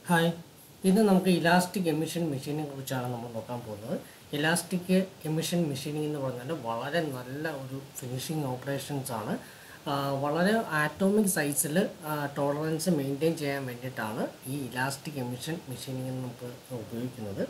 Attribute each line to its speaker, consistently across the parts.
Speaker 1: hi ഇന്ന് നമുക്ക് elastic emission മെഷീനെ കുറിച്ചാണ് നമ്മൾ നോക്കാൻ പോകുന്നത് ഇലാസ്റ്റിക് എമിഷൻ മെഷീനിങ് എന്ന് പറഞ്ഞാൽ വളരെ നല്ല ഒരു ഫിനിഷിംഗ് ഓപ്പറേഷൻസ് ആണ് ആ, വളരെ ആറ്റോമിക് സൈസിൽ ടോളറൻസ് മെയിൻറ്റെയിൻ ചെയ്യാൻ വേണ്ടിയിട്ടാണ് ഈ ഇലാസ്റ്റിക് എമിഷൻ മെഷീനിങ് നമുക്ക് ഉപയോഗിക്കുന്നത്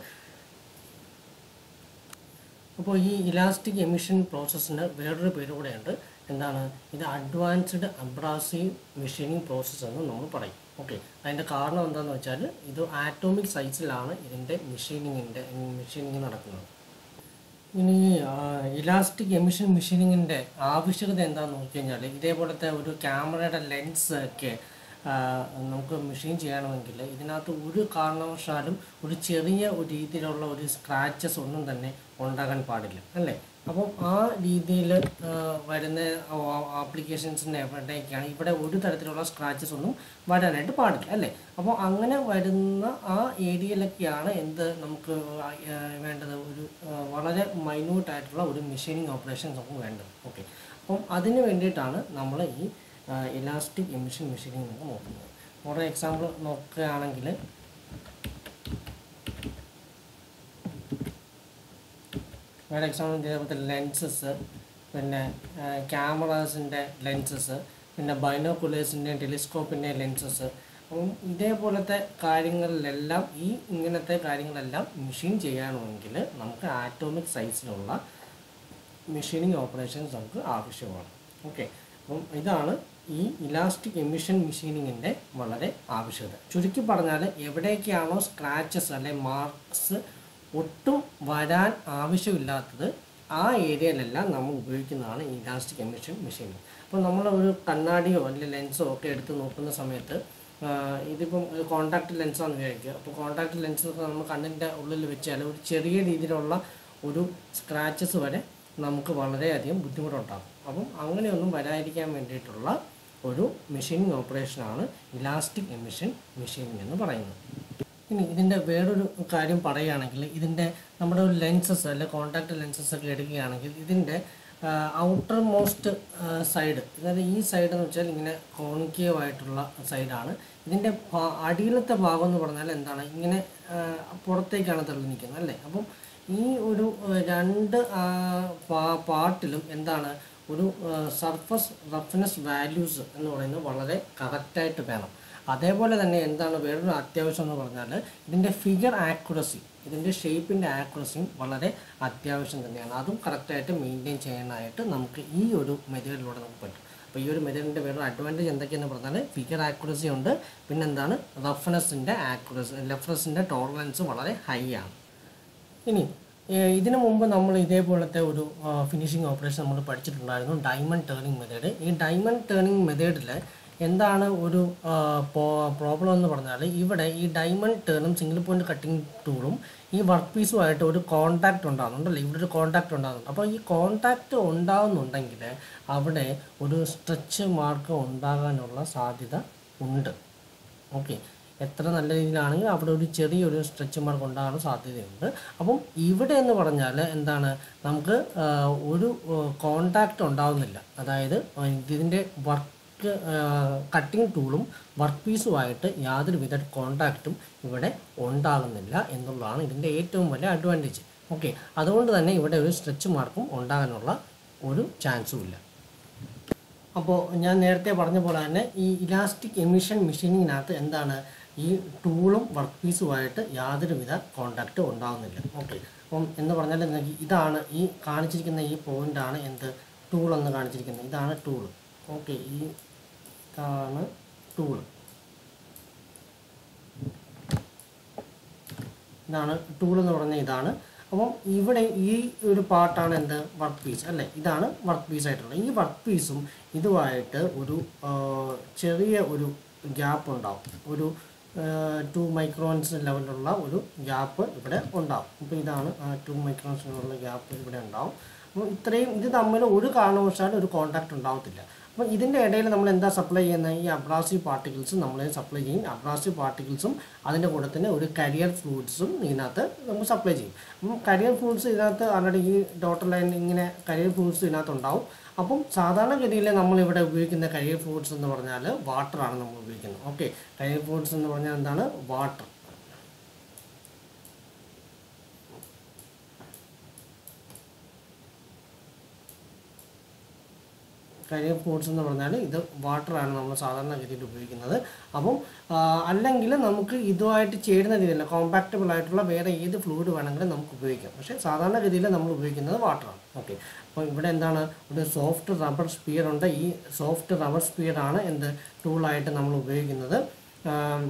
Speaker 1: അപ്പോൾ ഈ ഇലാസ്റ്റിക് എമിഷൻ പ്രോസസ്സിന് വേറൊരു പേര് കൂടെയുണ്ട് എന്താണ് ഇത് അഡ്വാൻസ്ഡ് അബ്രാസീവ് മെഷീനിങ് പ്രോസസ്സ് എന്ന് നമ്മൾ പറയും ഓക്കെ അതിൻ്റെ കാരണം എന്താണെന്ന് വെച്ചാൽ ഇത് ആറ്റോമിക് സൈസിലാണ് ഇതിൻ്റെ മെഷീനിങ്ങിൻ്റെ മെഷീനിങ് നടക്കുന്നത് ഇനി ഇലാസ്റ്റിക് എമിഷൻ മെഷീനിങ്ങിൻ്റെ ആവശ്യകത എന്താണെന്ന് നോക്കി കഴിഞ്ഞാൽ ഇതേപോലത്തെ ഒരു ക്യാമറയുടെ ലെൻസ് ഒക്കെ ആ, നമുക്ക് മെഷീൻ ചെയ്യണമെങ്കിൽ ഇതിനകത്ത് ഒരു കാരണവശാലും ഒരു ചെറിയ ഒരു രീതിയിലുള്ള ഒരു സ്ക്രാച്ചസ് ഒന്നും തന്നെ ഉണ്ടാകാൻ പാടില്ല അല്ലേ അപ്പം ആ രീതിയിൽ വരുന്ന ആപ്ലിക്കേഷൻസിൻ്റെ എവിടേക്കാണ് ഇവിടെ ഒരു തരത്തിലുള്ള സ്ക്രാച്ചസ് ഒന്നും വരാനായിട്ട് പാടില്ല അല്ലേ അപ്പോൾ അങ്ങനെ വരുന്ന ആ ഏരിയയിലൊക്കെയാണ് എന്ത് നമുക്ക് ആ, ആ, വേണ്ടത് ഒരു ആ, വളരെ മൈന്യൂട്ട് ആയിട്ടുള്ള ഒരു മെഷീനിങ് ഓപ്പറേഷൻസ് നമുക്ക് വേണ്ടത് ഓക്കെ അപ്പം അതിന് വേണ്ടിയിട്ടാണ് നമ്മൾ ഈ ഇലാസ്റ്റിക് എമിഷൻ മെഷീനിങ് നമുക്ക് നോക്കുന്നത് ഫോർ എക്സാമ്പിൾ നോക്കുകയാണെങ്കിൽ വേറെ എക്സാമ്പിൾ ഇതേപോലത്തെ ലെൻസസ് പിന്നെ ക്യാമറാസിൻ്റെ ലെൻസസ് പിന്നെ ബൈനോക്കുലേഴ്സിൻ്റെയും ടെലിസ്കോപ്പിൻ്റെ ലെൻസസ് അപ്പം ഇതേപോലത്തെ കാര്യങ്ങളിലെല്ലാം ഈ ഇങ്ങനത്തെ കാര്യങ്ങളെല്ലാം മെഷീൻ ചെയ്യണമെങ്കിൽ നമുക്ക് ആറ്റോമിക് സൈസിലുള്ള മെഷീനിങ് ഓപ്പറേഷൻസ് നമുക്ക് ആവശ്യമാണ് ഓക്കെ അപ്പം ഇതാണ് ഈ ഇലാസ്റ്റിക് എമിഷൻ മെഷീനിങ്ങിൻ്റെ വളരെ ആവശ്യകത ചുരുക്കി പറഞ്ഞാൽ എവിടേക്കാണോ സ്ക്രാച്ചസ് അല്ലെ മാർക്സ് ഒട്ടും വരാൻ ആവശ്യമില്ലാത്തത് ആ ഏരിയയിലെല്ലാം നമ്മൾ ഉപയോഗിക്കുന്നതാണ് ഈ ഇലാസ്റ്റിക് എമിഷൻ മെഷീനിങ് അപ്പോൾ നമ്മൾ ഒരു കണ്ണാടിയോ അല്ലെങ്കിൽ ലെൻസോ ഒക്കെ എടുത്ത് നോക്കുന്ന സമയത്ത് ആ, ഇതിപ്പം ഒരു കോണ്ടാക്ട് ലെൻസാണെന്ന് വിചാരിക്കുക അപ്പോൾ കോണ്ടാക്ട് ലെൻസ് നമ്മൾ കണ്ണിൻ്റെ ഉള്ളിൽ വെച്ചാൽ ഒരു ചെറിയ രീതിയിലുള്ള ഒരു സ്ക്രാച്ചസ് വരെ നമുക്ക് വളരെയധികം ബുദ്ധിമുട്ടുണ്ടാകും അപ്പം അങ്ങനെയൊന്നും വരാതിരിക്കാൻ വേണ്ടിയിട്ടുള്ള ഒരു മെഷീനിങ് ഓപ്പറേഷനാണ് ഇലാസ്റ്റിക് എമിഷൻ മെഷീനിങ് എന്ന് പറയുന്നത് ഇനി ഇതിൻ്റെ വേറൊരു കാര്യം പറയുകയാണെങ്കിൽ ഇതിൻ്റെ നമ്മുടെ ഒരു ലെൻസസ് അല്ലെ കോണ്ടാക്ട് ലെൻസസ് ഒക്കെ എടുക്കുകയാണെങ്കിൽ ഇതിൻ്റെ ഔട്ടർ മോസ്റ്റ് സൈഡ് അതായത് ഈ സൈഡ് എന്ന് വെച്ചാൽ ഇങ്ങനെ കോൺകേവ് ആയിട്ടുള്ള സൈഡാണ് ഇതിൻ്റെ ഭാ- അടിയിലത്തെ ഭാഗം എന്ന് പറഞ്ഞാൽ എന്താണ് ഇങ്ങനെ ആ, പുറത്തേക്കാണ് തള്ളി നിൽക്കുന്നത് അല്ലേ അപ്പം ഈ ഒരു ആ, രണ്ട് ആ, പാ- പാർട്ടിലും എന്താണ് ഒരു സർഫസ് റഫ്നെസ് വാല്യൂസ് എന്ന് പറയുന്നത് വളരെ കറക്റ്റായിട്ട് വേണം അതേപോലെ തന്നെ എന്താണ് വേറൊരു അത്യാവശ്യം എന്ന് പറഞ്ഞാൽ ഇതിൻ്റെ ഫിഗർ ആക്യുറസി ഇതിൻ്റെ ഷേപ്പിൻ്റെ ആക്യുറസിയും വളരെ അത്യാവശ്യം തന്നെയാണ് അതും കറക്റ്റായിട്ട് മെയിൻറ്റെയിൻ ചെയ്യാനായിട്ട് നമുക്ക് ഈ ഒരു മെത്തേഡിലൂടെ നമുക്ക് പറ്റും അപ്പോൾ ഈ ഒരു മെത്തേഡിൻ്റെ വേറൊരു അഡ്വാൻറ്റേജ് എന്തൊക്കെയെന്ന് പറഞ്ഞാൽ ഫിഗർ ആക്യുറസി ഉണ്ട് പിന്നെ എന്താണ് റഫ്നെസ്സിൻ്റെ ആക്യുറസി റഫ്നെസ്സിൻ്റെ ടോളറൻസ് വളരെ ഹൈ ആണ് ഇനി ഏഹ് ഇതിനു മുമ്പ് നമ്മൾ ഇതേപോലത്തെ ഒരു ഫിനിഷിംഗ് ഓപ്പറേഷൻ നമ്മൾ പഠിച്ചിട്ടുണ്ടായിരുന്നു ഡയമണ്ട് ടേണിംഗ് മെത്തേഡ് ഈ ഡയമണ്ട് ടേണിംഗ് മെത്തേഡിൽ എന്താണ് ഒരു പ്രോബ്ലം എന്ന് പറഞ്ഞാൽ ഇവിടെ ഈ ഡയമണ്ട് ടേണും സിംഗിൾ പോയിന്റ് കട്ടിംഗ് ടൂളും ഈ വർക്ക് പീസുമായിട്ട് ഒരു കോണ്ടാക്ട് ഉണ്ടാകുന്നുണ്ടല്ലോ ഇവിടെ ഒരു കോണ്ടാക്ട് ഉണ്ടാകുന്നുണ്ട് അപ്പോൾ ഈ കോണ്ടാക്ട് ഉണ്ടാകുന്നുണ്ടെങ്കിൽ അവിടെ ഒരു സ്ട്രെച്ച് മാർക്ക് ഉണ്ടാകാനുള്ള സാധ്യത ഉണ്ട് ഓക്കെ എത്ര നല്ല രീതിയിലാണെങ്കിൽ അവിടെ ഒരു ചെറിയൊരു സ്ട്രെച്ച് മാർക്ക് ഉണ്ടാകാൻ സാധ്യതയുണ്ട് അപ്പം ഇവിടെ എന്ന് പറഞ്ഞാൽ എന്താണ് നമുക്ക് ആ, ഒരു കോണ്ടാക്റ്റ് ഉണ്ടാവുന്നില്ല അതായത് ഇതിൻ്റെ വർക്ക് കട്ടിംഗ് ടൂളും വർക്ക് പീസുമായിട്ട് യാതൊരു വിധ കോണ്ടാക്റ്റും ഇവിടെ ഉണ്ടാകുന്നില്ല എന്നുള്ളതാണ് ഇതിൻ്റെ ഏറ്റവും വലിയ അഡ്വാൻറ്റേജ് ഓക്കെ അതുകൊണ്ട് തന്നെ ഇവിടെ ഒരു സ്ട്രെച്ച് മാർക്കും ഉണ്ടാകാനുള്ള ഒരു ചാൻസും ഇല്ല അപ്പോൾ ഞാൻ നേരത്തെ പറഞ്ഞ പോലെ തന്നെ ഈ ഇലാസ്റ്റിക് എമിഷൻ മെഷീനിങ്ങിനകത്ത് എന്താണ് ഈ ടൂളും വർക്ക് പീസുമായിട്ട് യാതൊരുവിധ കോണ്ടാക്റ്റ് ഉണ്ടാകുന്നില്ല ഓക്കെ അപ്പം എന്ന് പറഞ്ഞാൽ എന്താ, ഇതാണ് ഈ കാണിച്ചിരിക്കുന്ന ഈ പോയിൻ്റാണ് എന്ത് ടൂൾ എന്ന് കാണിച്ചിരിക്കുന്നത് ഇതാണ് ടൂൾ ഓക്കെ ഈ ഇതാണ് ടൂൾ ഇതാണ് ടൂൾ എന്ന് പറഞ്ഞ ഇതാണ് അപ്പം ഇവിടെ ഈ ഒരു പാർട്ടാണ് എന്ത് വർക്ക് പീസ് അല്ലേ ഇതാണ് വർക്ക് പീസ് ആയിട്ടുള്ളത് ഈ വർക്ക് പീസും ഇതുമായിട്ട് ഒരു ആ, ചെറിയ ഒരു ഗ്യാപ്പ് ഉണ്ടാവും ഒരു ടു മൈക്രോൺസ് ലെവലിലുള്ള ഒരു ഗ്യാപ്പ് ഇവിടെ ഉണ്ടാവും അപ്പോൾ ഇതാണ് ടു മൈക്രോൺസിനുള്ള ഗ്യാപ്പ് ഇവിടെ ഉണ്ടാവും അപ്പോൾ ഇത്രയും ഇത് തമ്മിൽ ഒരു കാരണവശാലും ഒരു കോണ്ടാക്ട് ഉണ്ടാവത്തില്ല അപ്പോൾ ഇതിൻ്റെ ഇടയിൽ നമ്മൾ എന്താ സപ്ലൈ ചെയ്യുന്നത് ഈ അബ്രാസീവ് പാർട്ടിക്കിൾസ് നമ്മൾ സപ്ലൈ ചെയ്യും അബ്രാസീവ് പാർട്ടിക്കിൾസും അതിൻ്റെ കൂടെ തന്നെ ഒരു കരിയർ ഫ്ലൂയിഡ്സും ഇതിനകത്ത് നമുക്ക് സപ്ലൈ ചെയ്യും അപ്പം കരിയർ ഫ്ലൂയിഡ്സ് ഇതിനകത്ത് ആൾറെഡി ഈ ഡോട്ടർ ലൈൻ ഇങ്ങനെ കരിയർ ഫ്ലൂയിഡ്സ് ഇതിനകത്ത് ഉണ്ടാവും അപ്പം സാധാരണഗതിയിൽ നമ്മളിവിടെ ഉപയോഗിക്കുന്ന കരിയർ ഫ്രൂട്ട്സ് എന്ന് പറഞ്ഞാൽ വാട്ടറാണ് നമ്മൾ ഉപയോഗിക്കുന്നത് ഓക്കെ കരിയർ ഫ്രൂട്ട്സ് എന്ന് പറഞ്ഞാൽ എന്താണ് വാട്ടർ കരിയർ ഫ്രൂട്ട്സ് എന്ന് പറഞ്ഞാൽ ഇത് വാട്ടറാണ് നമ്മൾ സാധാരണഗതിയിൽ ഉപയോഗിക്കുന്നത് അപ്പം ആ, അല്ലെങ്കിൽ നമുക്ക് ഇതുമായിട്ട് ചേരുന്ന രീതിയിൽ കോമ്പാക്റ്റബിൾ ആയിട്ടുള്ള വേറെ ഏത് ഫ്ലൂയിഡ് വേണമെങ്കിലും നമുക്ക് ഉപയോഗിക്കാം പക്ഷേ സാധാരണഗതിയിൽ നമ്മൾ ഉപയോഗിക്കുന്നത് വാട്ടറാണ് ഓക്കെ അപ്പോൾ ഇവിടെ എന്താണ് ഒരു സോഫ്റ്റ് റബ്ബർ സ്പിയർ ഉണ്ട് ഈ സോഫ്റ്റ് റബ്ബർ സ്പിയർ ആണ് എന്ത് ടൂളായിട്ട് നമ്മൾ ഉപയോഗിക്കുന്നത് ആം,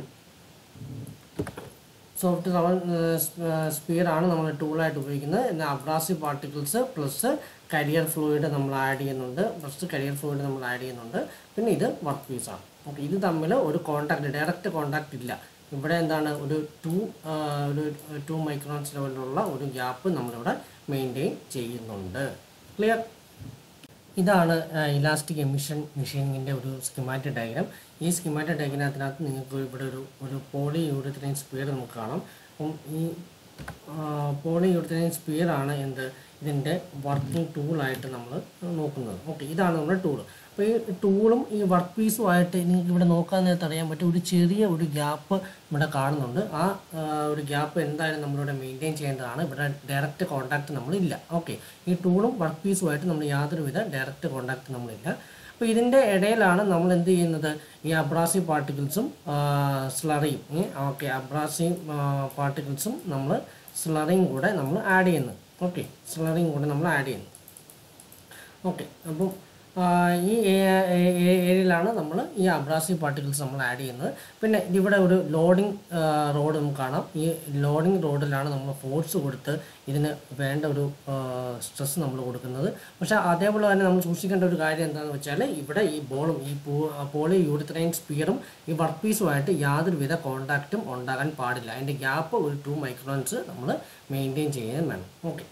Speaker 1: സോഫ്റ്റ് റവർ സ്പിയർ ആണ് നമ്മൾ ടൂളായിട്ട് ഉപയോഗിക്കുന്നത് എന്നാൽ abrasive particles plus carrier fluid നമ്മൾ ആഡ് ചെയ്യുന്നുണ്ട് പ്ലസ് കരിയർ ഫ്ലൂയിഡ് നമ്മൾ ആഡ് ചെയ്യുന്നുണ്ട് പിന്നെ ഇത് വർക്ക് പീസാണ് ഓക്കെ ഇത് തമ്മിൽ ഒരു കോണ്ടാക്ട് ഡയറക്റ്റ് കോണ്ടാക്ട് ഇല്ല ഇവിടെ എന്താണ് ഒരു ടു ഒരു ടു മൈക്രോൺസ് ലെവലിലുള്ള ഒരു ഗ്യാപ്പ് നമ്മളിവിടെ മെയിൻറ്റെയിൻ ചെയ്യുന്നുണ്ട് ക്ലിയർ ഇതാണ് ഇലാസ്റ്റിക് എമിഷൻ മെഷീനിങ്ങിൻ്റെ ഒരു സ്കിമാറ്റിക് ഡയഗ്രാം ഈ സ്കിമാറ്റിക് ഡയഗ്രാമത്തിനകത്ത് നിങ്ങൾക്ക് ഇവിടെ ഒരു ഒരു പോളി യൂറിത്രൈൻ സ്പിയർ നമുക്ക് കാണാം അപ്പം ഈ പോളി യൂറിത്രൈൻ സ്പിയർ ആണ് എന്ത് ഇതിൻ്റെ വർക്കിംഗ് ടൂളായിട്ട് നമ്മൾ നോക്കുന്നത് ഓക്കെ ഇതാണ് നമ്മുടെ ടൂൾ അപ്പോൾ ഈ ടൂളും ഈ വർക്ക് പീസുമായിട്ട് നിങ്ങൾക്ക് ഇവിടെ നോക്കാൻ നേരത്ത് അറിയാൻ പറ്റും ഒരു ചെറിയ ഒരു ഗ്യാപ്പ് ഇവിടെ കാണുന്നുണ്ട് ആ ആ, ഒരു ഗ്യാപ്പ് എന്തായാലും നമ്മളിവിടെ മെയിൻറ്റെയിൻ ചെയ്യേണ്ടതാണ് ഇവിടെ ഡയറക്റ്റ് കോൺടാക്റ്റ് നമ്മളില്ല ഓക്കെ ഈ ടൂളും വർക്ക് പീസുമായിട്ട് നമ്മൾ യാതൊരുവിധ ഡയറക്റ്റ് കോൺടാക്റ്റ് നമ്മളില്ല അപ്പോൾ ഇതിൻ്റെ ഇടയിലാണ് നമ്മൾ എന്ത് ചെയ്യുന്നത് ഈ അബ്രാസി പാർട്ടിക്കിൾസും സ്ലറിയും ഓക്കെ അബ്രാസി പാർട്ടിക്കിൾസും നമ്മൾ സ്ലറിയും കൂടെ നമ്മൾ ആഡ് ചെയ്യുന്നു ഓക്കെ സ്ലറിയും കൂടെ നമ്മൾ ആഡ് ചെയ്യുന്നു ഓക്കെ അപ്പം ആ, ഈ ഏ- ഏ- ഏ- ഏരിയയിലാണ് നമ്മൾ ഈ അബ്രാസീവ് പാർട്ടിക്കിൾസ് നമ്മൾ ആഡ് ചെയ്യുന്നത് പിന്നെ ഇവിടെ ഒരു ലോഡിംഗ് റോഡ് നമുക്ക് കാണാം ഈ ലോഡിംഗ് റോഡിലാണ് നമ്മൾ ഫോഴ്സ് കൊടുത്ത് ഇതിന് വേണ്ട ഒരു സ്ട്രെസ് നമ്മൾ കൊടുക്കുന്നത് പക്ഷേ അതേപോലെ തന്നെ നമ്മൾ സൂക്ഷിക്കേണ്ട ഒരു കാര്യം എന്താണെന്ന് വെച്ചാൽ ഇവിടെ ഈ ബോളും ഈ പോളി യൂറിത്രൈൻ സ്പിയറും ഈ വർക്ക് പീസുമായിട്ട് യാതൊരുവിധ കോണ്ടാക്റ്റും ഉണ്ടാകാൻ പാടില്ല അതിൻ്റെ ഗ്യാപ്പ് ഒരു ടു മൈക്രോൺസ് നമ്മൾ മെയിൻറ്റെയിൻ ചെയ്യാൻ വേണം ഓക്കെ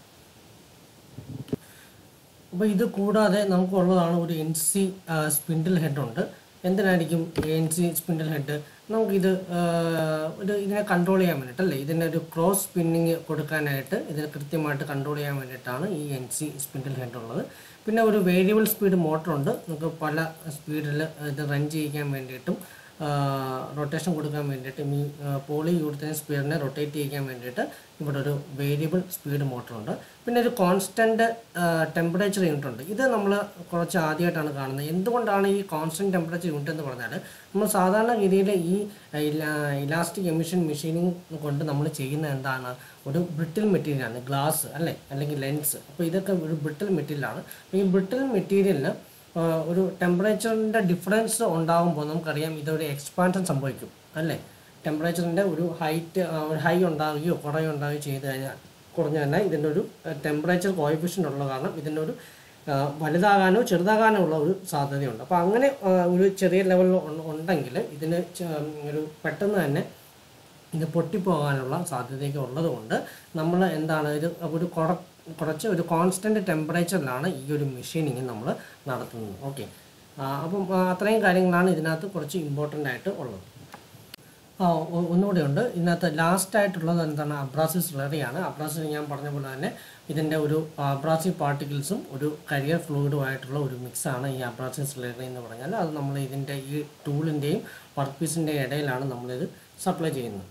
Speaker 1: അപ്പോൾ ഇത് കൂടാതെ നമുക്കുള്ളതാണ് ഒരു എൻ സി സ്പിൻഡിൽ ഹെഡ് ഉണ്ട് എന്തിനായിരിക്കും എൻ സി സ്പിൻഡിൽ ഹെഡ് നമുക്കിത് ആ, ഒരു ഇതിനെ കൺട്രോൾ ചെയ്യാൻ വേണ്ടിയിട്ടല്ലേ ഇതിൻ്റെ ഒരു ക്രോസ് സ്പിന്നിങ് കൊടുക്കാനായിട്ട് ഇതിനെ കൃത്യമായിട്ട് കൺട്രോൾ ചെയ്യാൻ വേണ്ടിയിട്ടാണ് ഈ എൻ സി സ്പിൻഡിൽ ഹെഡ് ഉള്ളത് പിന്നെ ഒരു വേരിയബിൾ സ്പീഡ് മോട്ടറുണ്ട് നമുക്ക് പല സ്പീഡിൽ ഇത് റൺ ചെയ്യിക്കാൻ വേണ്ടിയിട്ടും റൊട്ടേഷൻ കൊടുക്കാൻ വേണ്ടിയിട്ട് ഈ പോളി യൂറിത്തൈൻ സ്പീഡിനെ റൊട്ടേറ്റ് ചെയ്യിക്കാൻ വേണ്ടിയിട്ട് ഇവിടെ ഒരു വേരിയബിൾ സ്പീഡ് മോട്ടറുണ്ട് പിന്നെ ഒരു കോൺസ്റ്റൻറ്റ് ടെമ്പറേച്ചർ യൂണിറ്റ് ഉണ്ട് ഇത് നമ്മൾ കുറച്ച് ആദ്യമായിട്ടാണ് കാണുന്നത് എന്തുകൊണ്ടാണ് ഈ കോൺസ്റ്റൻറ്റ് ടെമ്പറേച്ചർ യൂണിറ്റ് എന്ന് പറഞ്ഞാൽ നമ്മൾ സാധാരണ രീതിയിൽ ഈ ഇലാസ്റ്റിക് എമിഷൻ മെഷീനിങ് കൊണ്ട് നമ്മൾ ചെയ്യുന്ന എന്താണ് ഒരു ബ്രിട്ടിൽ മെറ്റീരിയലാണ് ഗ്ലാസ് അല്ലേ അല്ലെങ്കിൽ ലെൻസ് അപ്പോൾ ഇതൊക്കെ ഒരു ബ്രിട്ടിൽ മെറ്റീരിയലാണ് അപ്പോൾ ഈ ബ്രിട്ടിൽ മെറ്റീരിയലിന് ആഹ് ഒരു ടെമ്പറേച്ചറിൻ്റെ ഡിഫറൻസ് ഉണ്ടാകുമ്പോൾ നമുക്കറിയാം ഇതൊരു എക്സ്പാൻഷൻ സംഭവിക്കും അല്ലേ ടെമ്പറേച്ചറിൻ്റെ ഒരു ഹൈറ്റ് ഒരു ഹൈ ഉണ്ടാവുകയോ കുറയോ ഉണ്ടാവുകയോ ചെയ്ത് കഴിഞ്ഞാൽ കുറഞ്ഞു കഴിഞ്ഞാൽ ഇതിൻ്റെ ഒരു ടെമ്പറേച്ചർ കോയിഫിഷ്യൻ്റ് ഉള്ള കാരണം ഇതിൻ്റെ ഒരു ആഹ് വലുതാകാനോ ചെറുതാകാനോ ഉള്ള ഒരു സാധ്യതയുണ്ട് അപ്പോൾ അങ്ങനെ ആഹ് ഒരു ചെറിയ ലെവലിൽ ഉണ്ടെങ്കിൽ ഇതിന് ചെ- ഒരു പെട്ടെന്ന് തന്നെ ഇത് പൊട്ടിപ്പോകാനുള്ള സാധ്യതയൊക്കെ ഉള്ളതുകൊണ്ട് നമ്മൾ എന്താണ് ഇത് ഒരു കുറ കുറച്ച് ഒരു കോൺസ്റ്റൻറ്റ് ടെമ്പറേച്ചറിലാണ് ഈ ഒരു മെഷീനിങ് നമ്മൾ നടത്തുന്നത് ഓക്കെ അപ്പം ആ, അത്രയും കാര്യങ്ങളാണ് ഇതിനകത്ത് കുറച്ച് ഇമ്പോർട്ടൻ്റ് ആയിട്ട് ഉള്ളത് ആ ഒ- ഒന്നുകൂടെ ഉണ്ട് ഇതിനകത്ത് ലാസ്റ്റ് ആയിട്ടുള്ളത് എന്താണ് അബ്രാസീവ് സ്ലറിയാണ് അബ്രാസീവ് ഞാൻ പറഞ്ഞ പോലെ തന്നെ ഇതിൻ്റെ ഒരു അബ്രാസീവ് പാർട്ടിക്കിൾസും ഒരു കരിയർ ഫ്ലൂയിഡുമായിട്ടുള്ള ഒരു മിക്സാണ് ഈ അബ്രാസീവ് സ്ലറി എന്ന് പറഞ്ഞാൽ അത് നമ്മൾ ഇതിൻ്റെ ഈ ടൂളിൻ്റെയും വർക്ക് പീസിൻ്റെയും ഇടയിലാണ് നമ്മളിത് സപ്ലൈ ചെയ്യുന്നത്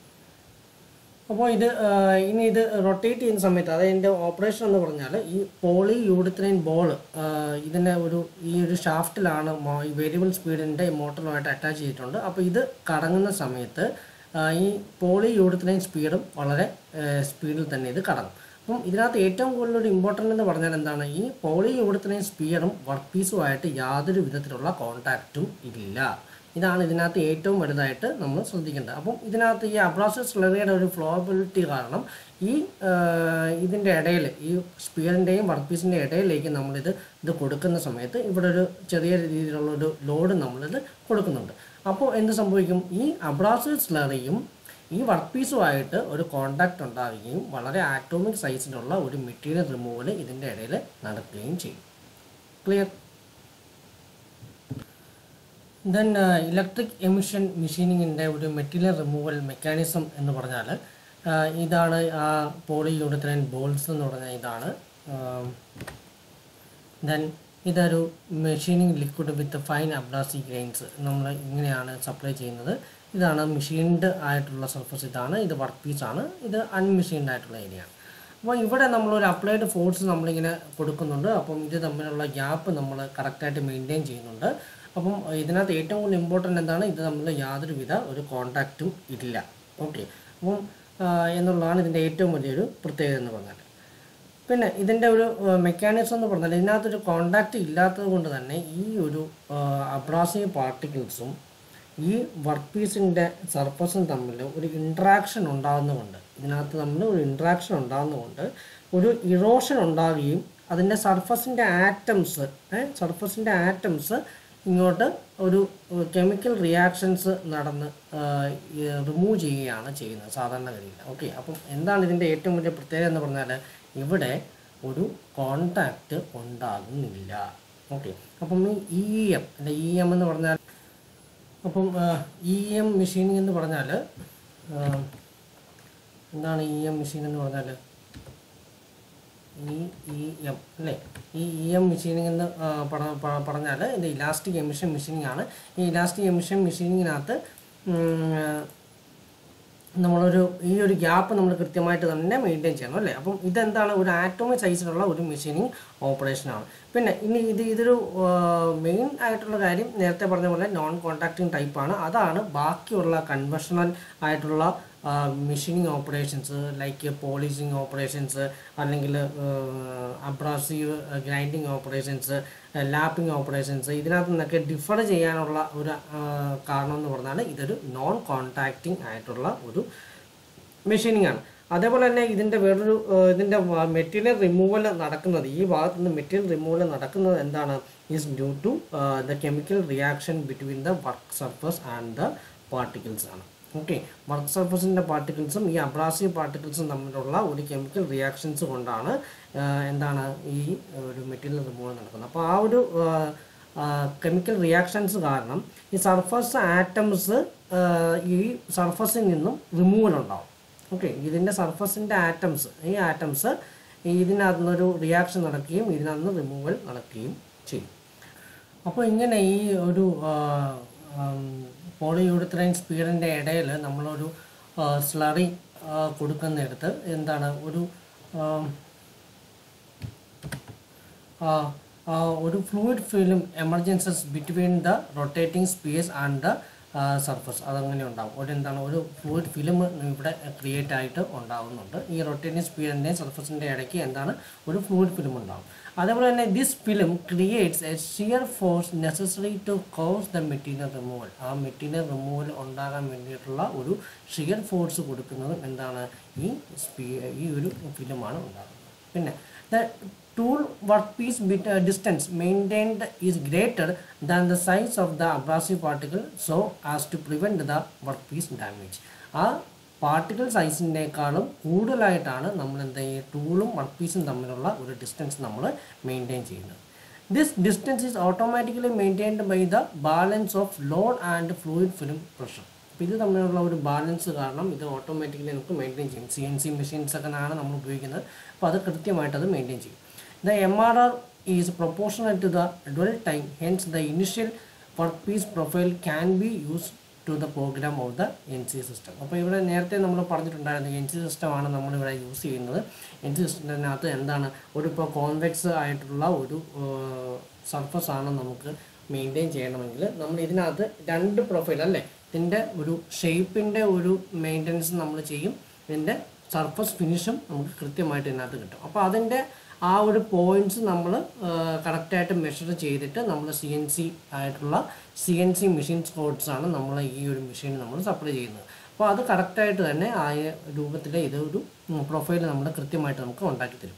Speaker 1: അപ്പോൾ ഇത് ആ, ഇനി ഇത് റൊട്ടേറ്റ് ചെയ്യുന്ന സമയത്ത് അതായത് ഇതിൻ്റെ ഓപ്പറേഷൻ എന്ന് പറഞ്ഞാൽ ഈ പോളി യൂഡിത്രൈൻ ബോൾ ഇതിൻ്റെ ഒരു ഈ ഒരു ഷാഫ്റ്റിലാണ് മോ- ഈ വേരിയബിൾ സ്പീഡിൻ്റെ മോട്ടറുമായിട്ട് അറ്റാച്ച് ചെയ്തിട്ടുണ്ട് അപ്പോൾ ഇത് കറങ്ങുന്ന സമയത്ത് ആ, ഈ പോളി യൂഡിത്രൈൻ സ്പീഡും വളരെ സ്പീഡിൽ തന്നെ ഇത് കറങ്ങും അപ്പം ഇതിനകത്ത് ഏറ്റവും കൂടുതൽ ഒരു ഇമ്പോർട്ടൻ്റ് എന്ന് പറഞ്ഞാൽ എന്താണ് ഈ പോളി യൂഡിത്രൈൻ സ്പിയറും വർക്ക് പീസുമായിട്ട് യാതൊരു വിധത്തിലുള്ള കോൺടാക്റ്റും ഇല്ല ഇതാണ് ഇതിനകത്ത് ഏറ്റവും വലുതായിട്ട് നമ്മൾ ശ്രദ്ധിക്കേണ്ടത് അപ്പം ഇതിനകത്ത് ഈ അബ്രാസസ് സ്ലറിയുടെ ഒരു ഫ്ലോബിലിറ്റി കാരണം ഈ ഇതിൻ്റെ ഇടയിൽ ഈ സ്പിയറിൻ്റെയും വർക്ക് പീസിൻ്റെ ഇടയിലേക്ക് നമ്മളിത് ഇത് കൊടുക്കുന്ന സമയത്ത് ഇവിടെ ഒരു ചെറിയ രീതിയിലുള്ള ഒരു ലോഡ് നമ്മളിത് കൊടുക്കുന്നുണ്ട് അപ്പോൾ എന്ത് സംഭവിക്കും ഈ അബ്രാസസ് സ്ലറിയും ഈ വർക്ക് പീസുമായിട്ട് ഒരു കോണ്ടാക്ട് ഉണ്ടാവുകയും വളരെ ആറ്റോമിക് സൈസിലുള്ള ഒരു മെറ്റീരിയൽ റിമൂവൽ ഇതിൻ്റെ ഇടയിൽ നടക്കുകയും ചെയ്യും ക്ലിയർ ദെൻ ഇലക്ട്രിക് എമിഷൻ മെഷീനിങ്ങിൻ്റെ ഒരു മെറ്റീരിയൽ റിമൂവൽ മെക്കാനിസം എന്ന് പറഞ്ഞാൽ ഇതാണ് ആ പോളി യൂണിത്രൈൻ ബോൾസ് എന്ന് പറഞ്ഞാൽ ഇതാണ് ദെൻ ഇതൊരു machining liquid with fine abrasive grains നമ്മൾ ഇങ്ങനെയാണ് സപ്ലൈ ചെയ്യുന്നത് ഇതാണ് മെഷീൻഡ് ആയിട്ടുള്ള സർഫസ് ഇതാണ് ഇത് വർക്ക് പീസാണ് ഇത് അൺമെഷീൻഡ് ആയിട്ടുള്ള ഏരിയയാണ് അപ്പോൾ ഇവിടെ നമ്മളൊരു അപ്ലൈഡ് ഫോഴ്സ് നമ്മളിങ്ങനെ കൊടുക്കുന്നുണ്ട് അപ്പം ഇത് തമ്മിലുള്ള ഗ്യാപ്പ് നമ്മൾ കറക്റ്റായിട്ട് മെയിൻറ്റെയിൻ ചെയ്യുന്നുണ്ട് അപ്പം ഇതിനകത്ത് ഏറ്റവും കൂടുതൽ ഇമ്പോർട്ടൻ്റ് എന്താണ് ഇത് തമ്മിൽ യാതൊരുവിധ ഒരു കോണ്ടാക്റ്റും ഇല്ല ഓക്കെ അപ്പം ആ, എന്നുള്ളതാണ് ഇതിൻ്റെ ഏറ്റവും വലിയൊരു പ്രത്യേകത എന്ന് പറഞ്ഞാൽ പിന്നെ ഇതിൻ്റെ ഒരു മെക്കാനിസം എന്ന് പറഞ്ഞാൽ ഇതിനകത്തൊരു കോണ്ടാക്റ്റ് ഇല്ലാത്തത് കൊണ്ട് തന്നെ ഈ ഒരു അബ്രാസീവ് പാർട്ടിക്കിൾസും ഈ വർക്ക് പീസിൻ്റെ സർഫസും തമ്മിൽ ഒരു ഇൻട്രാക്ഷൻ ഉണ്ടാകുന്നതുകൊണ്ട് ഇതിനകത്ത് തമ്മിൽ ഒരു ഇൻട്രാക്ഷൻ ഉണ്ടാകുന്നതുകൊണ്ട് ഒരു ഇറോഷൻ ഉണ്ടാകുകയും അതിൻ്റെ സർഫസിൻ്റെ ആറ്റംസ് സർഫസിൻ്റെ ആറ്റംസ് ഇങ്ങോട്ട് ഒരു കെമിക്കൽ റിയാക്ഷൻസ് നടന്ന് റിമൂവ് ചെയ്യുകയാണ് ചെയ്യുന്നത് സാധാരണഗതിയിൽ ഓക്കെ അപ്പം എന്താണ് ഇതിൻ്റെ ഏറ്റവും വലിയ പ്രത്യേകത എന്ന് പറഞ്ഞാൽ ഇവിടെ ഒരു കോണ്ടാക്റ്റ് ഉണ്ടാകുന്നില്ല ഓക്കെ അപ്പം ഈ ഇ എം അല്ലെ ഇ എം എന്ന് പറഞ്ഞാൽ അപ്പം ഇ എം മെഷീനിങ് എന്ന് പറഞ്ഞാൽ എന്താണ് ഇ എം മെഷീൻ എന്ന് പറഞ്ഞാൽ ഇ ഇ എം അല്ലേ ഈ ഇ എം മെഷീനിങ് എന്ന് ആ, പറ- പ- പറഞ്ഞാൽ ഇത് ഇലാസ്റ്റിക് എമിഷൻ മെഷീനിങ് ആണ് ഈ ഇലാസ്റ്റിക് എമിഷൻ മെഷീനിങ്ങിനകത്ത് നമ്മളൊരു ഈ ഒരു ഗ്യാപ്പ് നമ്മൾ കൃത്യമായിട്ട് തന്നെ മെയിൻറ്റെയിൻ ചെയ്യണം അല്ലേ അപ്പം ഇതെന്താണ് ഒരു ആറ്റോമിക് സൈസിലുള്ള ഒരു മെഷീനിങ് ഓപ്പറേഷനാണ് പിന്നെ ഇനി ഇത് ഇതൊരു മെയിൻ ആയിട്ടുള്ള കാര്യം നേരത്തെ പറഞ്ഞ പോലെ നോൺ കോൺടാക്റ്റിംഗ് ടൈപ്പാണ് അതാണ് ബാക്കിയുള്ള കൺവെൻഷണൽ ആയിട്ടുള്ള machining operations like polishing operations അല്ലെങ്കിൽ abrasive grinding operations lapping operations ഇതിനകത്ത് നിന്നൊക്കെ ഡിഫർ ചെയ്യാനുള്ള ഒരു ആ, കാരണം എന്ന് പറഞ്ഞാൽ ഇതൊരു നോൺ കോൺടാക്റ്റിംഗ് ആയിട്ടുള്ള ഒരു മെഷീനിങ് ആണ് അതേപോലെ തന്നെ ഇതിൻ്റെ വേറൊരു ആ, ഇതിൻ്റെ മെറ്റീരിയൽ റിമൂവൽ നടക്കുന്നത് ഈ ഭാഗത്ത് നിന്ന് മെറ്റീരിയൽ റിമൂവൽ നടക്കുന്നത് എന്താണ് is due to the chemical reaction between the work surface and the particles ആണ് ഓക്കെ വർക്ക് സർഫസിൻ്റെ പാർട്ടിക്കിൾസും ഈ അബ്രാസീവ് പാർട്ടിക്കിൾസും തമ്മിലുള്ള ഒരു കെമിക്കൽ റിയാക്ഷൻസ് കൊണ്ടാണ് ആ, എന്താണ് ഈ ഒരു മെറ്റീരിയൽ റിമൂവൽ നടക്കുന്നത് അപ്പോൾ ആ ഒരു കെമിക്കൽ റിയാക്ഷൻസ് കാരണം ഈ സർഫസ് ആറ്റംസ് ഈ സർഫസിൽ നിന്നും റിമൂവൽ ഉണ്ടാവും ഓക്കെ ഇതിൻ്റെ സർഫസിൻ്റെ ആറ്റംസ് ഈ ആറ്റംസ് ഇതിനകത്ത് നിന്നൊരു റിയാക്ഷൻ നടക്കുകയും ഇതിനകത്ത് നിന്ന് റിമൂവൽ നടക്കുകയും ചെയ്യും അപ്പോൾ ഇങ്ങനെ ഈ ഒരു പോളിയൂഡിത്രൈൻ സ്പീഡിൻ്റെ ഇടയിൽ നമ്മളൊരു സ്ലറി കൊടുക്കുന്നിടത്ത് എന്താണ് ഒരു ആം, ആ, ആ, ഒരു fluid film emergences between the rotating space and the surface അതങ്ങനെ ഉണ്ടാവും ഒരു എന്താണ് ഒരു ഫ്ലൂയിഡ് ഫിലിം ഇവിടെ ക്രിയേറ്റ് ആയിട്ട് ഉണ്ടാകുന്നുണ്ട് ഈ റൊട്ടേറ്റിംഗ് സ്പീഡിൻ്റെയും സർഫസിൻ്റെ ഇടയ്ക്ക് എന്താണ് ഒരു ഫ്ലൂയിഡ് ഫിലിം ഉണ്ടാവും അതേപോലെ തന്നെ this film creates a shear force necessary to cause the material removal ആ മെറ്റീരിയൽ റിമൂവൽ ഉണ്ടാകാൻ വേണ്ടിയിട്ടുള്ള ഒരു ഷിയർ ഫോഴ്സ് കൊടുക്കുന്നത് എന്താണ് ഈ സ്പീ ഈ ഒരു ഫിലിമാണ് ഉണ്ടാകുന്നത് പിന്നെ the tool workpiece bit uh, distance maintained is greater than the size of the abrasive particle so as to prevent the workpiece damage ആ പാർട്ടിക്കിൾ സൈസിനേക്കാളും കൂടുതലായിട്ടാണ് നമ്മൾ എന്താ ഈ ടൂളും വർക്ക് പീസും തമ്മിലുള്ള ഒരു ഡിസ്റ്റൻസ് നമ്മൾ മെയിൻറ്റെയിൻ ചെയ്യുന്നത് this distance is automatically maintained by the balance of load and fluid film pressure അപ്പോൾ ഇത് തമ്മിലുള്ള ഒരു ബാലൻസ് കാരണം ഇത് ഓട്ടോമാറ്റിക്കലി നമുക്ക് മെയിൻറ്റെയിൻ ചെയ്യും സി എൻ സി മെഷീൻസ് ഒക്കെ ആണ് നമ്മൾ ഉപയോഗിക്കുന്നത് അപ്പോൾ അത് കൃത്യമായിട്ട് അത് മെയിൻറ്റെയിൻ ചെയ്യും the M R R is proportional to the dwell time hence the initial work piece profile can be use to the program of the N C system അപ്പോൾ ഇവിടെ നേരത്തെ നമ്മൾ പറഞ്ഞിട്ടുണ്ടായിരുന്നു എൻ സി സിസ്റ്റമാണ് നമ്മളിവിടെ യൂസ് ചെയ്യുന്നത് N C സിസ്റ്റത്തിനകത്ത് എന്താണ് ഒരു ഇപ്പോൾ കോൺവെക്സ് ആയിട്ടുള്ള ഒരു സർഫസ് ആണ് നമുക്ക് മെയിൻറ്റെയിൻ ചെയ്യണമെങ്കിൽ നമ്മൾ ഇതിനകത്ത് രണ്ട് പ്രൊഫൈൽ അല്ലേ ഇതിൻ്റെ ഒരു ഷേപ്പിൻ്റെ ഒരു മെയിൻ്റനൻസ് നമ്മൾ ചെയ്യും ഇതിൻ്റെ സർഫസ് ഫിനിഷും നമുക്ക് കൃത്യമായിട്ട് ഇതിനകത്ത് കിട്ടും അപ്പോൾ അതിൻ്റെ ആ ഒരു പോയിന്റ്സ് നമ്മൾ കറക്റ്റായിട്ട് മെഷർ ചെയ്തിട്ട് നമ്മൾ സി എൻ സി ആയിട്ടുള്ള C N C machines codes ആണ് നമ്മൾ ഈ ഒരു മെഷീൻ നമ്മൾ സപ്ലൈ ചെയ്യുന്നത് അപ്പോൾ അത് കറക്റ്റായിട്ട് തന്നെ ആ രൂപത്തിൽ ഇതൊരു പ്രൊഫൈൽ നമ്മൾ കൃത്യമായിട്ട് നമുക്ക് ഉണ്ടാക്കി തരും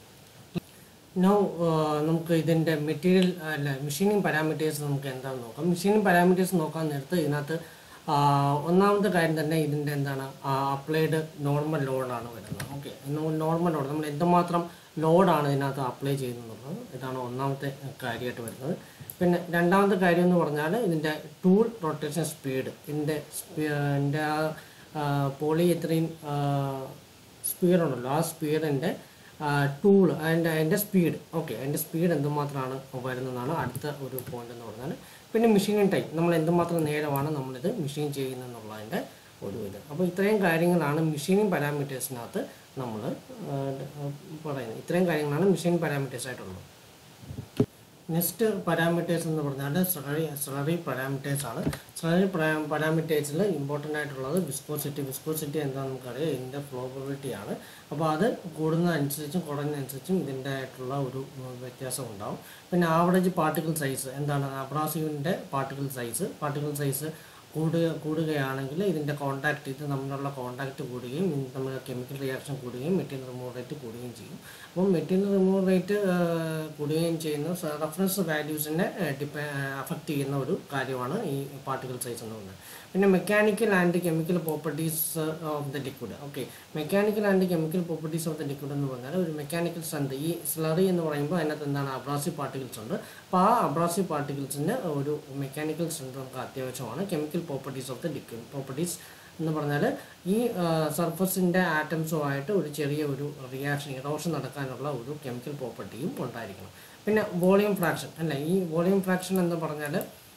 Speaker 1: നോ നമുക്ക് ഇതിൻ്റെ മെറ്റീരിയൽ അല്ല മെഷീനിങ് പാരാമീറ്റേഴ്സ് നമുക്ക് എന്താണെന്ന് നോക്കാം മെഷീനിങ് പാരാമീറ്റേഴ്സ് നോക്കാൻ നേരത്ത് ഇതിനകത്ത് ആ, ഒന്നാമത്തെ കാര്യം തന്നെ ഇതിൻ്റെ എന്താണ് അപ്ലൈഡ് നോർമൽ ലോഡാണ് വരുന്നത് ഓക്കെ നോർമൽ ലോഡ് നമ്മൾ എന്തുമാത്രം ലോഡാണ് ഇതിനകത്ത് അപ്ലൈ ചെയ്യുന്നത് ഇതാണ് ഒന്നാമത്തെ കാര്യമായിട്ട് വരുന്നത് പിന്നെ രണ്ടാമത്തെ കാര്യം എന്ന് പറഞ്ഞാൽ ഇതിൻ്റെ ടൂൾ റൊട്ടേഷൻ സ്പീഡ് ഇതിൻ്റെ ഇതിൻ്റെ ആ പോളി എത്രയും സ്പീഡ് ഉണ്ടല്ലോ ആ സ്പീഡിൻ്റെ ടൂൾ അതിൻ്റെ അതിൻ്റെ സ്പീഡ് ഓക്കെ അതിൻ്റെ സ്പീഡ് എന്തുമാത്രമാണ് വരുന്നതാണ് അടുത്ത ഒരു പോയിന്റ് എന്ന് പറഞ്ഞാൽ പിന്നെ മെഷീനിങ് ടൈം നമ്മൾ എന്തുമാത്രം നേരമാണ് നമ്മളിത് മെഷീൻ ചെയ്യുന്നതെന്നുള്ളതിൻ്റെ ഒരു ഇത് അപ്പോൾ ഇത്രയും കാര്യങ്ങളാണ് മെഷീനിങ് പാരാമീറ്റേഴ്സിനകത്ത് നമ്മൾ പറയുന്നത് ഇത്രയും കാര്യങ്ങളാണ് മെഷീൻ പാരാമീറ്റേഴ്സ് ആയിട്ടുള്ളത് നെക്സ്റ്റ് പാരാമീറ്റേഴ്സ് എന്ന് പറഞ്ഞാൽ സ്ലറി സ്ലറി പാരാമീറ്റേഴ്സ് ആണ് സ്ലറി പാരാമീറ്റേഴ്സിൽ ഇമ്പോർട്ടൻ്റ് ആയിട്ടുള്ളത് വിസ്കോസിറ്റി വിസ്കോസിറ്റി എന്താണെന്ന് നമുക്കറിയാം ഇതിൻ്റെ ഫ്ലോബിലിറ്റി ആണ് അപ്പോൾ അത് കൂടുന്നതനുസരിച്ചും കുറഞ്ഞതനുസരിച്ചും ഇതിൻ്റെ ആയിട്ടുള്ള ഒരു ഉം, വ്യത്യാസം ഉണ്ടാവും പിന്നെ ആവറേജ് പാർട്ടിക്കിൾ സൈസ് എന്താണ് അബ്രാസീവിൻ്റെ പാർട്ടിക്കിൾ സൈസ് പാർട്ടിക്കിൾ സൈസ് കൂടുക കൂടുകയാണെങ്കിൽ ഇതിൻ്റെ കോൺടാക്റ്റ് ഇത് തമ്മിലുള്ള കോൺടാക്റ്റ് കൂടുകയും ഇത് തമ്മിലുള്ള കെമിക്കൽ റിയാക്ഷൻ കൂടുകയും മെറ്റീരിയൽ റിമൂവ് റേറ്റ് കൂടുകയും ചെയ്യും അപ്പം മെറ്റീരിയൽ റിമൂവ് റേറ്റ് കൂടുകയും ചെയ്യുന്ന റഫറൻസ് വാല്യൂസിനെ ഡിപ്പെ അഫക്റ്റ് ചെയ്യുന്ന ഒരു കാര്യമാണ് ഈ പാർട്ടിക്കിൾ സൈസ് എന്ന് പറയുന്നത് പിന്നെ mechanical and chemical properties of the liquid okay mechanical and chemical properties of the liquid എന്ന് പറഞ്ഞാൽ ഒരു മെക്കാനിക്കൽ സ്ട്രെങ്ത് ഈ സ്ലറി എന്ന് പറയുമ്പോൾ അതിനകത്ത് എന്താണ് അബ്രാസീവ് പാർട്ടിക്കിൾസ് ഉണ്ട് അപ്പോൾ ആ അബ്രാസീവ് പാർട്ടിക്കിൾസിന് ഒരു മെക്കാനിക്കൽ സ്ട്രെങ്ത് നമുക്ക് അത്യാവശ്യമാണ് chemical properties of the liquid properties എന്ന് പറഞ്ഞാൽ ഈ സർഫസിൻ്റെ ആറ്റംസുമായിട്ട് ഒരു ചെറിയ ഒരു റിയാക്ഷൻ ഇറോഷൻ നടക്കാനുള്ള ഒരു കെമിക്കൽ പ്രോപ്പർട്ടിയും ഉണ്ടായിരിക്കണം പിന്നെ വോളിയം ഫ്രാക്ഷൻ അല്ല ഈ വോളിയം ഫ്രാക്ഷൻ എന്ന് പറഞ്ഞാൽ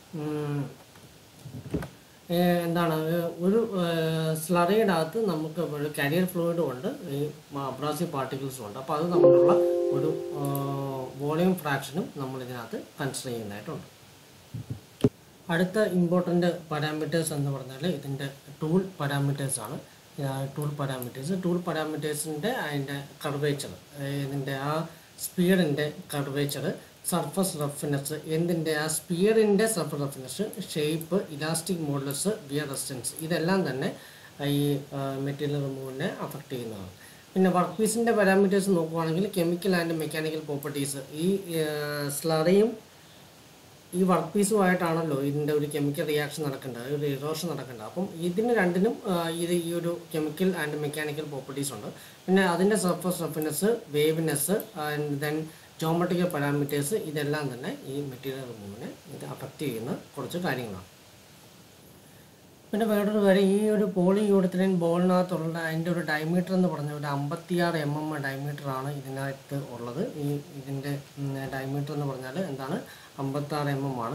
Speaker 1: ഏഹ് എന്താണ് ഏഹ് ഒരു സ്ലറിയുടെ അകത്ത് നമുക്ക് ഒരു കരിയർ ഫ്ലൂയിഡും ഉണ്ട് ഈ അബ്രാസീവ് പാർട്ടിക്കിൾസും ഉണ്ട് അപ്പോൾ അത് തമ്മിലുള്ള ഒരു വോളിയം ഫ്രാക്ഷനും നമ്മൾ ഇതിനകത്ത് കൺസിഡർ ചെയ്യുന്നതായിട്ടുണ്ട് അടുത്ത ഇമ്പോർട്ടൻ്റ് പാരാമീറ്റേഴ്സ് എന്ന് പറഞ്ഞാൽ ഇതിൻ്റെ ടൂൾ പാരാമീറ്റേഴ്സ് ആണ് ടൂൾ പാരാമീറ്റേഴ്സ് ടൂൾ പാരാമീറ്റേഴ്സിൻ്റെ അതിൻ്റെ കർവേച്ചർ ഇതിൻ്റെ ആ സ്പീഡിൻ്റെ കർവേച്ചർ സർഫസ് റഫിനെസ് എന്തിൻ്റെ ആ സ്പീഡിൻ്റെ surface roughness shape elastic modulus wear resistance ഇതെല്ലാം തന്നെ ഈ മെറ്റീരിയൽ റിമൂവിനെ അഫക്റ്റ് ചെയ്യുന്നതാണ് പിന്നെ വർക്ക് പീസിൻ്റെ പാരാമീറ്റേഴ്സ് നോക്കുവാണെങ്കിൽ കെമിക്കൽ ആൻഡ് മെക്കാനിക്കൽ പ്രോപ്പർട്ടീസ് ഈ സ്ലറിയും ഈ വർക്ക് പീസുമായിട്ടാണല്ലോ ഇതിൻ്റെ ഒരു കെമിക്കൽ റിയാക്ഷൻ നടക്കേണ്ടത് ഒരു ഇറോഷൻ നടക്കേണ്ടത് അപ്പം ഇതിന് രണ്ടിനും ആ, ഇത് ഈ ഒരു കെമിക്കൽ ആൻഡ് മെക്കാനിക്കൽ പ്രോപ്പർട്ടീസ് ഉണ്ട് പിന്നെ അതിൻ്റെ surface roughness waviness and then geometrical parameters ഇതെല്ലാം തന്നെ ഈ മെറ്റീരിയൽ റിമൂവിനെ ഇത് അഫക്റ്റ് ചെയ്യുന്ന കുറച്ച് കാര്യങ്ങളാണ് പിന്നെ വേറൊരു കാര്യം ഈ ഒരു പോളി യൂഡത്തിലിൻ ബോളിനകത്തുള്ള അതിൻ്റെ ഒരു ഡയമീറ്റർ എന്ന് പറഞ്ഞ ഒരു അമ്പത്തിയാറ് എം എം ഡയമീറ്റർ ആണ് ഇതിനകത്ത് ഉള്ളത് ഈ ഇതിൻ്റെ ഡയമീറ്റർ എന്ന് പറഞ്ഞാൽ എന്താണ് അമ്പത്താറ് എം എം ആണ്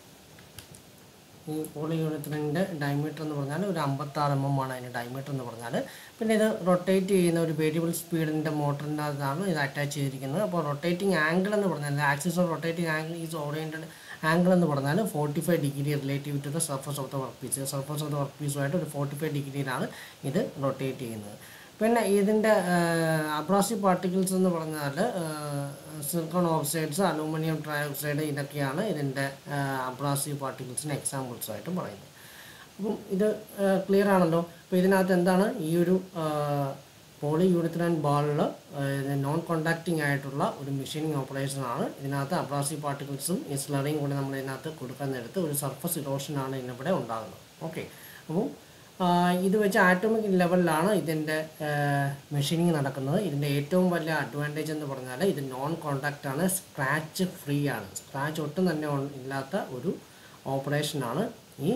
Speaker 1: ഈ പോളി യൂണിറ്റിൻ്റെ ഡയമീറ്റർ എന്ന് പറഞ്ഞാൽ ഒരു അമ്പത്താറ് എം എം ആണ് അതിൻ്റെ ഡയമീറ്റർ എന്ന് പറഞ്ഞാൽ പിന്നെ ഇത് റൊട്ടേറ്റ് ചെയ്യുന്ന ഒരു വേരിയബിൾ സ്പീഡിൻ്റെ മോട്ടറിനകത്താണ് ഇത് അറ്റാച്ച് ചെയ്തിരിക്കുന്നത് അപ്പോൾ റൊട്ടേറ്റിംഗ് ആംഗിൾ എന്ന് പറഞ്ഞാൽ axis of rotating angle is oriented angle എന്ന് പറഞ്ഞാൽ forty five degree relative to the surface of the work piece surface of the work പീസുമായിട്ട് ഒരു ഫോർട്ടി ഫൈവ് ഡിഗ്രിയിലാണ് ഇത് റൊട്ടേറ്റ് ചെയ്യുന്നത് പിന്നെ ഇതിൻ്റെ അബ്രാസീവ് പാർട്ടിക്കിൾസ് എന്ന് പറഞ്ഞാൽ സിലിക്കോൺ ഓക്സൈഡ്സ് അലൂമിനിയം ട്രയോക്സൈഡ് ഇതൊക്കെയാണ് ഇതിൻ്റെ അബ്രാസീവ് പാർട്ടിക്കിൾസിന് എക്സാമ്പിൾസ് ആയിട്ട് പറയുന്നത് അപ്പം ഇത് ക്ലിയർ ആണല്ലോ അപ്പോൾ ഇതിനകത്ത് എന്താണ് ഈ ഒരു പോളി യൂണിത്രൻ ബാളിൽ നോൺ കോണ്ടാക്റ്റിംഗ് ആയിട്ടുള്ള ഒരു മെഷീനിങ് ഓപ്പറേഷൻ ആണ് ഇതിനകത്ത് അബ്രാസീവ് പാർട്ടിക്കിൾസും ഈ സ്ലറിയും കൂടി നമ്മൾ ഇതിനകത്ത് കൊടുക്കാൻ നേരത്ത് ഒരു സർഫസ് ഇറോഷനാണ് ഇതിനിവിടെ ഉണ്ടാകുന്നത് ഓക്കെ അപ്പം ആ, ഇത് വെച്ച് ആറ്റോമിക് ലെവലിലാണ് ഇതിൻ്റെ മെഷീനിങ് നടക്കുന്നത് ഇതിൻ്റെ ഏറ്റവും വലിയ അഡ്വാൻറ്റേജ് എന്ന് പറഞ്ഞാൽ ഇത് നോൺ കോണ്ടാക്റ്റ് ആണ് സ്ക്രാച്ച് ഫ്രീ ആണ് സ്ക്രാച്ച് ഒട്ടും തന്നെ ഉൺ- ഇല്ലാത്ത ഒരു ഓപ്പറേഷനാണ് ഈ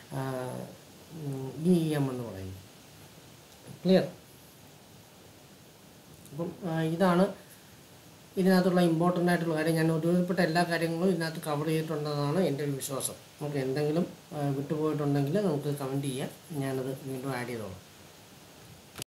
Speaker 1: ഇ എം എന്ന് പറയുന്നത് ക്ലിയർ അപ്പം ആ, ഇതാണ് ഇതിനകത്തുള്ള ഇമ്പോർട്ടൻ്റ് ആയിട്ടുള്ള കാര്യം ഞാൻ ഒരുവിധപ്പെട്ട എല്ലാ കാര്യങ്ങളും ഇതിനകത്ത് കവർ ചെയ്തിട്ടുണ്ടെന്നാണ് എൻ്റെ ഒരു വിശ്വാസം നമുക്ക് എന്തെങ്കിലും ആ, വിട്ടുപോയിട്ടുണ്ടെങ്കിൽ നമുക്ക് കമൻറ്റ് ചെയ്യാം ഞാനത് വീണ്ടും ആഡ് ചെയ്തോളാം